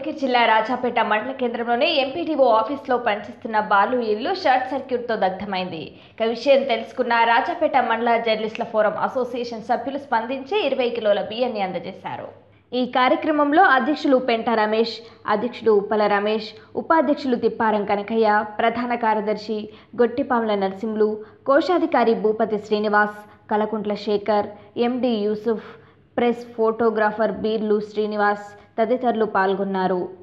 భువనగిరి జిల్లా రాజాపేట మండల కేంద్రంలోని ఎంపీడీఓ ఆఫీస్లో పనిచేస్తున్న బాలు ఇల్లు షార్ట్ సర్క్యూట్తో దగ్ధమైంది ఇక విషయం తెలుసుకున్న రాజాపేట మండల జర్నలిస్టుల ఫోరం అసోసియేషన్ సభ్యులు స్పందించి ఇరవై కిలోల బియ్యాన్ని అందజేశారు ఈ కార్యక్రమంలో అధ్యక్షులు పెంట రమేష్ అధ్యక్షుడు ఉప్పల రమేష్ ఉపాధ్యక్షులు తిప్పారం కనకయ్య ప్రధాన కార్యదర్శి గొట్టిపాముల నరసింహులు కోశాధికారి Bhupathi Srinivas Kalakuntla Shekar MD Yusuf press photographer Beerlu Srinivas తదితరులు పాల్గొన్నారు